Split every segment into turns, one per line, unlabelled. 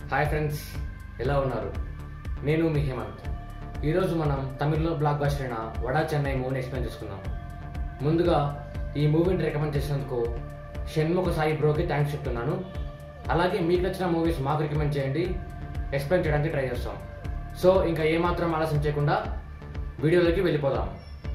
hi friends ఎలా ఉన్నారు నేను మీ హేమంత్ ఈరోజు మనం తమిళ్లో బ్లాక్ బస్టర్ అయిన వడా చెన్నై మూవీని ఎక్స్ప్లెయిన్ చేసుకుందాం ముందుగా ఈ మూవీని రికమెండ్ చేసినందుకు షణ్ముఖ సాయి బ్రోకి థ్యాంక్స్ చెప్తున్నాను అలాగే మీకు నచ్చిన మూవీస్ మాకు రికమెండ్ చేయండి ఎక్స్ప్లెయిన్ చేయడానికి ట్రై చేస్తాం సో ఇంకా ఏమాత్రం ఆలస్యం చేయకుండా వీడియోలోకి వెళ్ళిపోదాం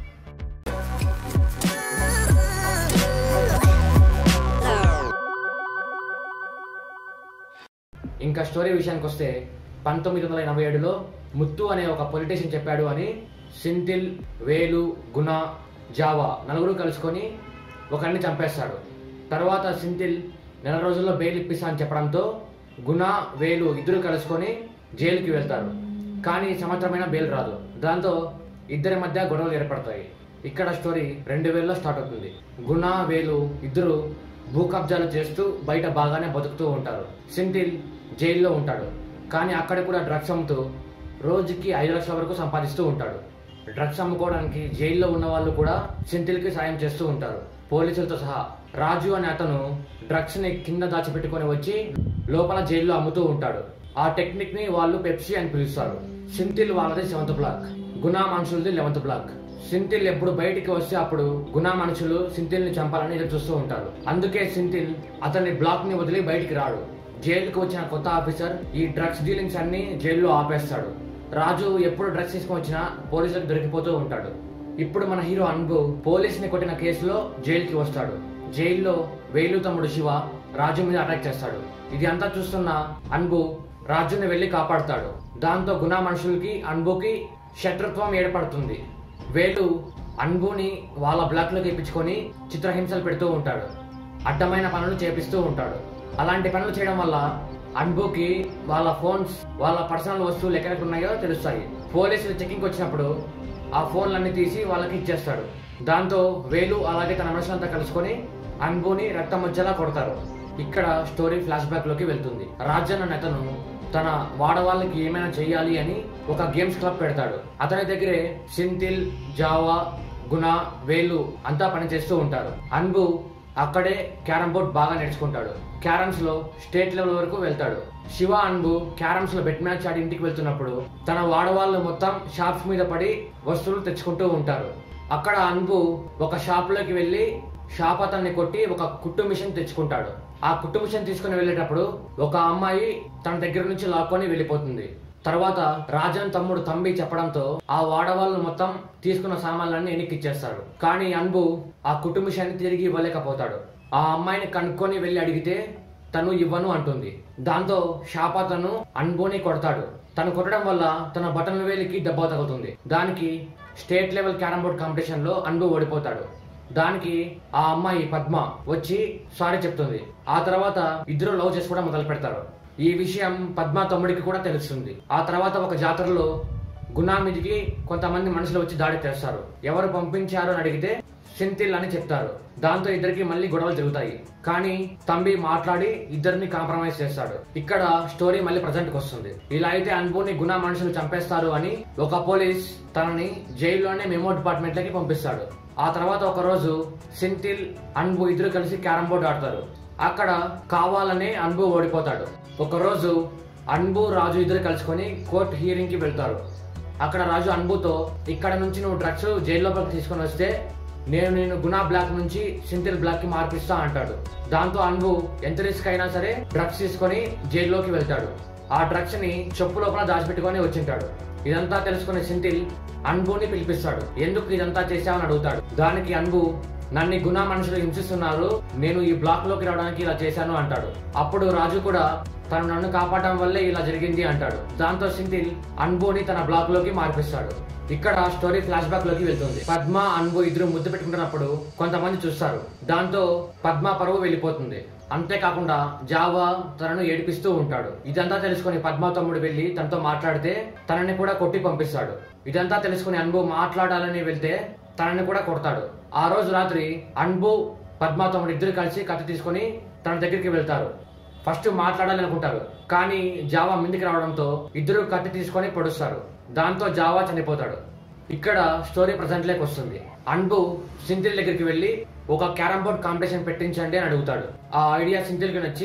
ఇంకా స్టోరీ విషయానికి వస్తే పంతొమ్మిది వందల ఎనభై ఏడులో ముత్తు అనే ఒక పొలిటీషియన్ చెప్పాడు అని సింతిల్ వేలు గుణ జావా నలుగురు కలుసుకొని ఒకరిని చంపేస్తాడు తర్వాత సింతిల్ నెల రోజుల్లో బెయిల్ ఇప్పిస్తా అని చెప్పడంతో గుణ వేలు ఇద్దరు కలుసుకొని జైలుకి వెళ్తారు కానీ సంవత్సరమైన బెయిల్ రాదు దాంతో ఇద్దరి మధ్య గొడవలు ఏర్పడతాయి ఇక్కడ స్టోరీ రెండు వేలలో స్టార్ట్ అవుతుంది గుణ వేలు ఇద్దరు భూ కబ్జాలు చేస్తూ బయట బాగానే బతుకుతూ ఉంటారు సింతిల్ జైల్లో ఉంటాడు కానీ అక్కడ కూడా డ్రగ్స్ అమ్ముతూ రోజుకి ఐదు లక్షల వరకు సంపాదిస్తూ ఉంటాడు డ్రగ్స్ అమ్ముకోవడానికి జైల్లో ఉన్న వాళ్ళు కూడా సింతిల్కి సాయం చేస్తూ ఉంటారు పోలీసులతో సహా రాజు అనే అతను డ్రగ్స్ ని కింద దాచిపెట్టుకొని వచ్చి లోపల జైల్లో అమ్ముతూ ఉంటాడు ఆ టెక్నిక్ ని వాళ్ళు పెప్సీ అని పిలుస్తారు సింతిల్ వాళ్ళది సెవెంత్ బ్లాక్ గునా మనుషులది లెవెంత్ బ్లాక్ సింతిల్ ఎప్పుడు బయటికి వస్తే అప్పుడు గునా మనుషులు సింతిల్ ని చంపాలని ఎదురు చూస్తూ ఉంటారు అందుకే సింతిల్ అతని బ్లాక్ ని వదిలి బయటికి రాడు జైలుకి వచ్చిన కొత్త ఆఫీసర్ ఈ డ్రగ్స్ డీలింగ్స్ అన్ని జైల్లో ఆపేస్తాడు రాజు ఎప్పుడు డ్రగ్స్ తీసుకొని వచ్చినా పోలీసులకు దొరికిపోతూ ఉంటాడు ఇప్పుడు మన హీరో అన్బు పోలీస్ ని కొట్టిన కేసులో జైలుకి వస్తాడు జైల్లో వేలు తమ్ముడు శివ రాజు మీద అటాక్ చేస్తాడు ఇది అంతా చూస్తున్న అన్బు రాజుని వెళ్లి కాపాడుతాడు దాంతో గుణ మనుషులకి అన్బుకి శత్రుత్వం ఏర్పడుతుంది వేలు అన్బుని వాళ్ళ బ్లాక్ లోకి ఎప్పించుకొని చిత్రహింసలు పెడుతూ ఉంటాడు అడ్డమైన పనులు చేపిస్తూ ఉంటాడు అలాంటి పనులు చేయడం వల్ల అన్బుకి వాళ్ళ ఫోన్స్ వాళ్ళ పర్సనల్ వస్తువులు ఎక్కడెక్కడ ఉన్నాయో తెలుస్తాయి పోలీసులు చెకింగ్ వచ్చినప్పుడు ఆ ఫోన్లన్నీ తీసి వాళ్ళకి ఇచ్చేస్తాడు దాంతో వేలు అలాగే తన మనుషులంతా కలుసుకొని అన్బుని రక్తం వచ్చేలా కొడతారు ఇక్కడ స్టోరీ ఫ్లాష్ బ్యాక్ లోకి వెళ్తుంది రాజన్ అనే అతను తన వాడవాళ్ళకి ఏమైనా చెయ్యాలి అని ఒక గేమ్స్ క్లబ్ పెడతాడు అతని దగ్గరే సింతిల్ జావా గుణ వేలు అంతా పనిచేస్తూ ఉంటారు అన్బు అక్కడే క్యారమ్ బోర్డ్ బాగా నేర్చుకుంటాడు క్యారమ్స్ లో స్టేట్ లెవెల్ వరకు వెళ్తాడు శివ అన్బు క్యారమ్స్ లో బెట్ మ్యాచ్ ఆడి ఇంటికి వెళ్తున్నప్పుడు తన వాడవాళ్ళు మొత్తం షాప్స్ మీద పడి వస్తువులు తెచ్చుకుంటూ ఉంటారు అక్కడ అన్బు ఒక షాప్ లోకి వెళ్లి షాప్ అతన్ని కొట్టి ఒక కుట్టు మిషన్ తెచ్చుకుంటాడు ఆ కుట్టు మిషన్ తీసుకుని వెళ్ళేటప్పుడు ఒక అమ్మాయి తన దగ్గర నుంచి లాక్కొని వెళ్ళిపోతుంది తర్వాత రాజన్ తమ్ముడు తంబి చెప్పడంతో ఆ వాడవాళ్ళు మొత్తం తీసుకున్న సామాన్లన్నీ ఎన్నికిచ్చేస్తాడు కానీ అన్బు ఆ కుట్టు మిషన్ తిరిగి ఇవ్వలేకపోతాడు ఆ అమ్మాయిని కనుక్కొని వెళ్ళి అడిగితే తను ఇవ్వను అంటుంది దాంతో షాప్ అతను అన్బుని కొడతాడు తను కొట్టడం వల్ల తన బటన్ వేలికి దెబ్బ తగులుతుంది దానికి state level carrom board competition లో అన్బు ఓడిపోతాడు దానికి ఆ అమ్మాయి పద్మ వచ్చి సారీ చెప్తుంది ఆ తర్వాత ఇద్దరు లవ్ చేసుకోవడం మొదలు పెడతారు ఈ విషయం పద్మ తమ్ముడికి కూడా తెలుస్తుంది ఆ తర్వాత ఒక జాతరలో గునా మీదికి కొంతమంది మనుషులు వచ్చి దాడి చేస్తారు ఎవరు పంపించారు అని అడిగితే సింతిల్ అని చెప్తారు దాంతో ఇద్దరికి మళ్ళీ గొడవలు జరుగుతాయి కానీ తంబి మాట్లాడి ఇద్దరిని కాంప్రమైజ్ చేస్తాడు ఇక్కడ స్టోరీ మళ్ళీ ప్రజెంట్ కి వస్తుంది ఇలా అయితే అన్బుని గుణ మనుషులు చంపేస్తారు అని ఒక పోలీస్ తనని జైల్లోనే మెమో డిపార్ట్మెంట్ లకి పంపిస్తాడు ఆ తర్వాత ఒక రోజు సింతిల్ అన్బు ఇద్దరు కలిసి క్యారమ్ బోర్డు ఆడతారు అక్కడ కావాలనే అన్బు ఓడిపోతాడు ఒక రోజు అన్బు రాజు ఇద్దరు కలుసుకొని కోర్ట్ హియరింగ్ కి వెళ్తారు అక్కడ రాజు అన్బుతో ఇక్కడ నుంచి నువ్వు డ్రగ్స్ జైల్లోకి తీసుకొని వస్తే నేను నేను గునా బ్లాక్ నుంచి సింతిల్ బ్లాక్ కి మార్పిస్తా అంటాడు దాంతో అన్బు ఎంత రిస్క్ అయినా సరే డ్రగ్స్ తీసుకొని జైల్లోకి వెళ్తాడు ఆ డ్రగ్స్ ని చెప్పు లోపల దాచిపెట్టుకొని వచ్చింటాడు ఇదంతా తెలుసుకునే సింతిల్ అన్బుని పిలిపిస్తాడు ఎందుకు ఇదంతా చేశావని అడుగుతాడు దానికి అన్బు నన్ను గుణ మనుషులు హింసిస్తున్నారు నేను ఈ బ్లాక్ లోకి రావడానికి ఇలా చేశాను అంటాడు అప్పుడు రాజు కూడా తను నన్ను కాపాడడం వల్లే ఇలా జరిగింది అంటాడు దాంతో సింతిల్ అన్బుని తన బ్లాక్ లోకి మార్పిస్తాడు ఇక్కడ స్టోరీ ఫ్లాష్ బ్యాక్ లోకి వెళ్తుంది పద్మ అన్బు ఇద్దరు ముద్దు పెట్టుకుంటున్నప్పుడు కొంతమంది చూస్తారు దాంతో పద్మ పరువు వెళ్ళిపోతుంది అంతేకాకుండా జావా తనను ఏడిపిస్తూ ఉంటాడు ఇదంతా తెలుసుకుని పద్మ తమ్ముడు వెళ్లి తనతో మాట్లాడితే తనని కూడా కొట్టి పంపిస్తాడు ఇదంతా తెలుసుకుని అన్బు మాట్లాడాలని వెళ్తే తనని కూడా కొడతాడు ఆ రోజు రాత్రి అన్బు పద్మ తమ్ముడు ఇద్దరు కలిసి కత్తి తీసుకొని తన దగ్గరికి వెళ్తారు ఫస్ట్ మాట్లాడాలి అనుకుంటారు కానీ జావా ముందుకు రావడంతో ఇద్దరు కత్తి తీసుకొని పొడుస్తారు దాంతో జావా చనిపోతాడు ఇక్కడ స్టోరీ ప్రజెంట్ లేకి వస్తుంది అన్బు సింతిల్ దగ్గరికి వెళ్ళి ఒక క్యారమ్ బోర్డ్ కాంపిటీషన్ పెట్టించండి అని అడుగుతాడు ఆ ఐడియా సింతిల్ కి నచ్చి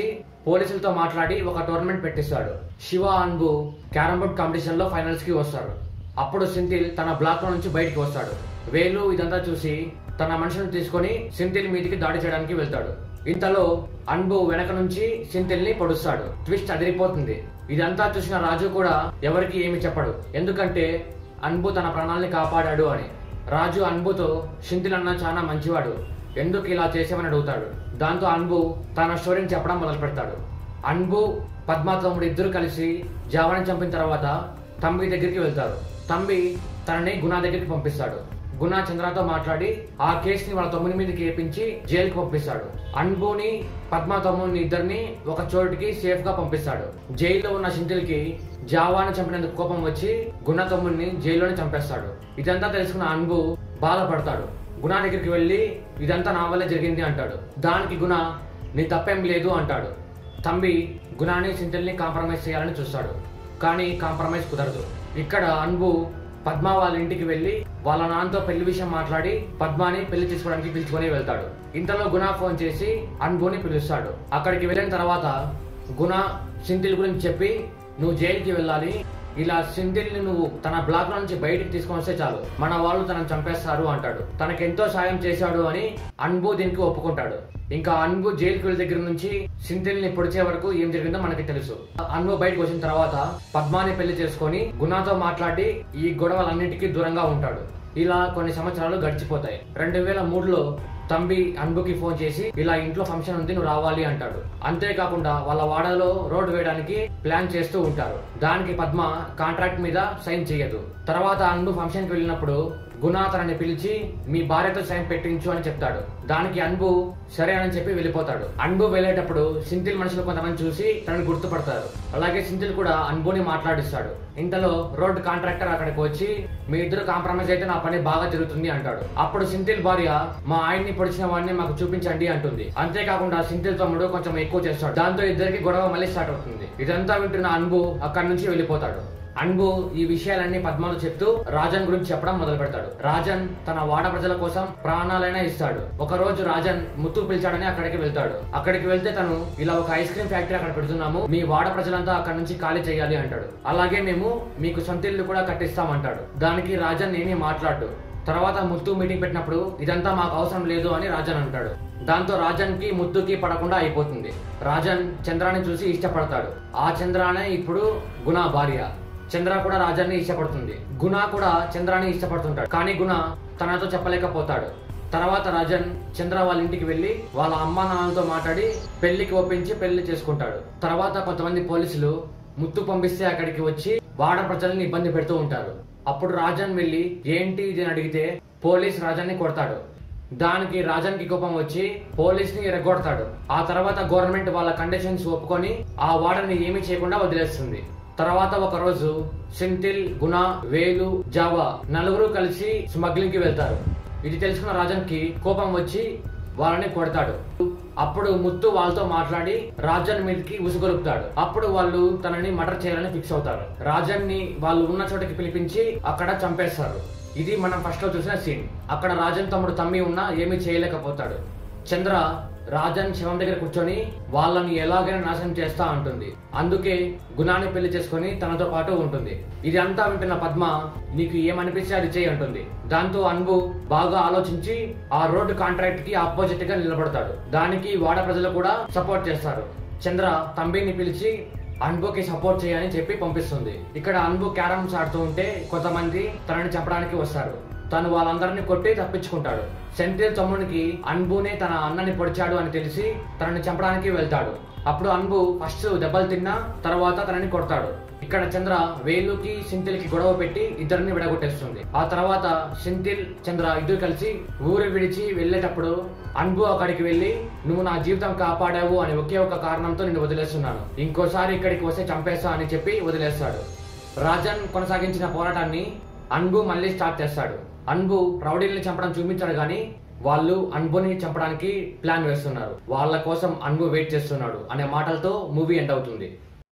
పోలీసులతో మాట్లాడి ఒక టోర్నమెంట్ పెట్టిస్తాడు Siva Anbu carrom board competition లో ఫైనల్స్ కి వస్తాడు అప్పుడు సింతిల్ తన బ్లాక్ లో నుంచి బయటికి వస్తాడు వేలు ఇదంతా చూసి తన మనుషులను తీసుకొని సింతిల్ మీదికి దాడి చేయడానికి వెళ్తాడు ఇంతలో అన్బు వెనక నుంచి సింతిల్ ని పొడుస్తాడు ట్విస్ట్ అదిరిపోతుంది ఇదంతా చూసిన రాజు కూడా ఎవరికి ఏమి చెప్పడు ఎందుకంటే అన్బు తన ప్రాణాల్ని కాపాడాడు అని రాజు అన్బుతో సింతిల్ అన్న చాలా మంచివాడు ఎందుకు ఇలా చేసామని అడుగుతాడు దాంతో అన్బు తన స్టోరీని చెప్పడం మొదలు పెడతాడు అన్బు పద్మా తమ్ముడు ఇద్దరు కలిసి జావాని చంపిన తర్వాత తంబి దగ్గరికి వెళ్తారు తంబి తనని గుణా దగ్గరికి పంపిస్తాడు గుణా చంద్రతో మాట్లాడి ఆ కేసుని వాళ్ళ తమ్ముని మీదకి ఏపించి జైలుకి పంపిస్తాడు అన్బుని పద్మా తమ్ముని ఇద్దరిని ఒక చోటికి సేఫ్ గా పంపిస్తాడు జైల్లో ఉన్న సింతిల్కి జావాని చంపినందుకు కోపం వచ్చి గుణ తమ్ముడిని జైల్లోనే చంపేస్తాడు ఇదంతా తెలుసుకున్న అన్బు బాధపడతాడు గుణ దగ్గరికి వెళ్ళి ఇదంతా నా వల్లే జరిగింది అంటాడు దానికి గుణ నీ తప్పేం లేదు అంటాడు తంబి గుణాన్ని సింతిల్ని కాంప్రమైజ్ చేయాలని చూస్తాడు కానీ కాంప్రమైజ్ కుదరదు ఇక్కడ అన్బు పద్మ వాళ్ళ ఇంటికి వెళ్ళి వాళ్ళ నాన్నతో పెళ్లి విషయం మాట్లాడి పద్మాని పెళ్లి చేసుకోవడానికి పిలుచుకొని వెళ్తాడు ఇంతలో గుణ ఫోన్ చేసి అన్బుని పిలుస్తాడు అక్కడికి వెళ్ళిన తర్వాత గుణ సింతిల్ గురించి చెప్పి నువ్వు జైలుకి వెళ్ళాలి ఇలా సింధిల్ ని నువ్వు తన బ్లాక్ నుంచి బయటికి తీసుకొని వస్తే చాలు మన వాళ్ళు తనని చంపేస్తారు అంటాడు తనకి ఎంతో సాయం చేశాడు అని అన్బు దీనికి ఒప్పుకుంటాడు ఇంకా అన్బు జైలుకి వెళ్ళే దగ్గర నుంచి సింధిల్ ని పొడిచే వరకు ఏం జరిగిందో మనకి తెలుసు అన్బు బయటకు వచ్చిన తర్వాత పద్మాని పెళ్లి చేసుకొని గుణాతో మాట్లాడి ఈ గొడవలన్నిటికీ దూరంగా ఉంటాడు ఇలా కొన్ని సంవత్సరాలు గడిచిపోతాయి రెండు వేల మూడులో తంబి అన్బుకి ఫోన్ చేసి ఇలా ఇంట్లో ఫంక్షన్ ఉంది నువ్వు రావాలి అంటాడు అంతేకాకుండా వాళ్ళ వాడలో రోడ్ వేయడానికి ప్లాన్ చేస్తూ ఉంటారు దానికి పద్మ కాంట్రాక్ట్ మీద సైన్ చేయదు తర్వాత అన్బు ఫంక్షన్ కి వెళ్ళినప్పుడు గుణ తనని పిలిచి మీ భార్యతో సైన్ పెట్టించు అని చెప్తాడు దానికి అన్బు సరే అని చెప్పి వెళ్ళిపోతాడు అన్బు వెళ్ళేటప్పుడు సింతిల్ మనుషులు కొంతమంది చూసి తనని గుర్తుపడతారు అలాగే సింతిల్ కూడా అన్బుని మాట్లాడిస్తాడు ఇంతలో రోడ్ కాంట్రాక్టర్ అక్కడికి వచ్చి మీ ఇద్దరు కాంప్రమైజ్ అయితే నా పని బాగా జరుగుతుంది అంటాడు అప్పుడు సింతిల్ భార్య మా ఆయన్ని పొడిచిన వాడిని మాకు చూపించండి అంటుంది అంతేకాకుండా సింతిల్ తమ్ముడు కొంచెం ఎక్కువ చేస్తాడు దాంతో ఇద్దరికి గొడవ మళ్ళీ స్టార్ట్ అవుతుంది ఇదంతా వింటున్న అన్బు అక్కడి నుంచి వెళ్ళిపోతాడు అన్బు ఈ విషయాలన్నీ పద్మలో చెప్తూ రాజన్ గురించి చెప్పడం మొదలు పెడతాడు రాజన్ తన వాడ ప్రజల కోసం ప్రాణాలైనా ఇస్తాడు ఒక రోజు రాజన్ ముత్తు పిలిచాడని అక్కడికి వెళ్తాడు అక్కడికి వెళ్తే తను ఇలా ఒక ఐస్ క్రీమ్ ఫ్యాక్టరీ అక్కడ పెడుతున్నాము మీ వాడ ప్రజలంతా అక్కడ నుంచి ఖాళీ చేయాలి అంటాడు అలాగే మేము మీకు సొంత ఇల్లు కూడా కట్టిస్తామంటాడు దానికి రాజన్ ఏమీ మాట్లాడు తర్వాత ముత్తు మీటింగ్ పెట్టినప్పుడు ఇదంతా మాకు అవసరం లేదు అని రాజన్ అంటాడు దాంతో రాజన్ కి ముత్తుకి పడకుండా అయిపోతుంది రాజన్ చంద్రాని చూసి ఇష్టపడతాడు ఆ చంద్రానే ఇప్పుడు గుణ భార్య చంద్ర కూడా రాజాన్ని ఇష్టపడుతుంది గుణ కూడా చంద్రాని ఇష్టపడుతుంటాడు కానీ గుణ తనతో చెప్పలేకపోతాడు తర్వాత రాజన్ చంద్ర వాళ్ళ ఇంటికి వెళ్ళి వాళ్ళ అమ్మా నాన్నలతో మాట్లాడి పెళ్లికి ఒప్పించి పెళ్లి చేసుకుంటాడు తర్వాత కొంతమంది పోలీసులు ముత్తు పంపిస్తే అక్కడికి వచ్చి వాడ ప్రజల్ని ఇబ్బంది పెడుతూ ఉంటారు అప్పుడు రాజన్ వెళ్ళి ఏంటి ఇది అని అడిగితే పోలీస్ రాజాన్ని కొడతాడు దానికి రాజానికి కోపం వచ్చి పోలీస్ ని ఎరగొడతాడు ఆ తర్వాత గవర్నమెంట్ వాళ్ళ కండిషన్స్ ఒప్పుకొని ఆ వాడని ఏమీ చేయకుండా వదిలేస్తుంది తర్వాత ఒక రోజు సింతిల్ గుణ వేలు జావా నలుగురు కలిసి స్మగ్లింగ్ కి వెళ్తారు ఇది తెలుసుకున్న రాజన్ కి కోపం వచ్చి వాళ్ళని కొడతాడు అప్పుడు ముత్తు వాళ్ళతో మాట్లాడి రాజన్ మీదకి ఉసుగొలుపుతాడు అప్పుడు వాళ్ళు తనని మర్డర్ చేయాలని ఫిక్స్ అవుతారు రాజన్ ని వాళ్ళు ఉన్న చోటకి పిలిపించి అక్కడ చంపేస్తారు ఇది మనం ఫస్ట్ లో చూసిన సీన్ అక్కడ రాజన్ తమ్ముడు తమ్మి ఉన్నా ఏమీ చేయలేకపోతాడు చంద్ర రాజన్ శవం దగ్గర కూర్చొని వాళ్ళని ఎలాగైనా నాశనం చేస్తా అంటుంది అందుకే గుణాన్ని పెళ్లి చేసుకొని తనతో పాటు ఉంటుంది ఇది అంతా వింటున్న పద్మ నీకు ఏమనిపిస్తే అది చేయి అంటుంది దాంతో అన్బు బాగా ఆలోచించి ఆ రోడ్డు కాంట్రాక్ట్ కి ఆపోజిట్ గా నిలబడతాడు దానికి వాడ ప్రజలు కూడా సపోర్ట్ చేస్తారు చంద్ర తంబిని పిలిచి అన్బుకి సపోర్ట్ చేయని చెప్పి పంపిస్తుంది ఇక్కడ అన్బు క్యారమ్స్ ఆడుతూ ఉంటే కొంతమంది తనని చంపడానికి వస్తారు తను వాళ్ళందరినీ కొట్టి తప్పించుకుంటాడు సెంటిల్ తమ్మునికి అన్బునే తన అన్నని పొడిచాడు అని తెలిసి తనని చంపడానికి వెళ్తాడు అప్పుడు అన్బు ఫస్ట్ దెబ్బలు తిన్నా తర్వాత తనని కొడతాడు ఇక్కడ చంద్ర వేలుకి సింతిల్ కి గొడవ పెట్టి ఇద్దరిని విడగొట్టేస్తుంది ఆ తర్వాత సింతిల్ చంద్ర ఇద్దరు కలిసి ఊరు విడిచి వెళ్ళేటప్పుడు అన్బు అక్కడికి వెళ్ళి నువ్వు నా జీవితం కాపాడావు అని ఒకే ఒక కారణంతో నేను వదిలేస్తున్నాను ఇంకోసారి ఇక్కడికి వస్తే చంపేస్తా అని చెప్పి వదిలేస్తాడు రాజన్ కొనసాగించిన పోరాటాన్ని అన్బు మళ్ళీ స్టార్ట్ చేస్తాడు అన్బు రౌడీల్ని చంపడం చూపించాడు కానీ వాళ్ళు అన్బుని చంపడానికి ప్లాన్ వేస్తున్నారు వాళ్ళ కోసం అన్బు వెయిట్ చేస్తున్నాడు అనే మాటలతో మూవీ ఎండ్ అవుతుంది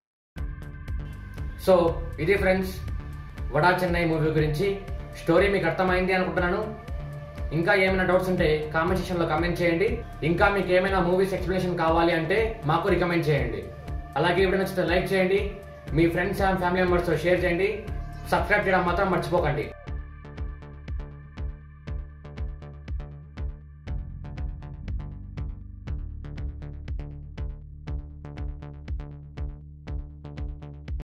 సో ఇది ఫ్రెండ్స్ వడా చెన్నై మూవీ గురించి స్టోరీ మీకు అర్థమైంది అనుకుంటున్నాను ఇంకా ఏమైనా డౌట్స్ ఉంటే కామెంట్ సెక్షన్ లో కామెంట్ చేయండి ఇంకా మీకు ఏమైనా మూవీస్ ఎక్స్ప్లెనేషన్ కావాలి అంటే మాకు రికమెండ్ చేయండి అలాగే వీడియో నచ్చితే లైక్ చేయండి మీ ఫ్రెండ్స్ అండ్ ఫ్యామిలీ మెంబర్స్తో షేర్ చేయండి సబ్స్క్రైబ్ చేయడం మాత్రం మర్చిపోకండి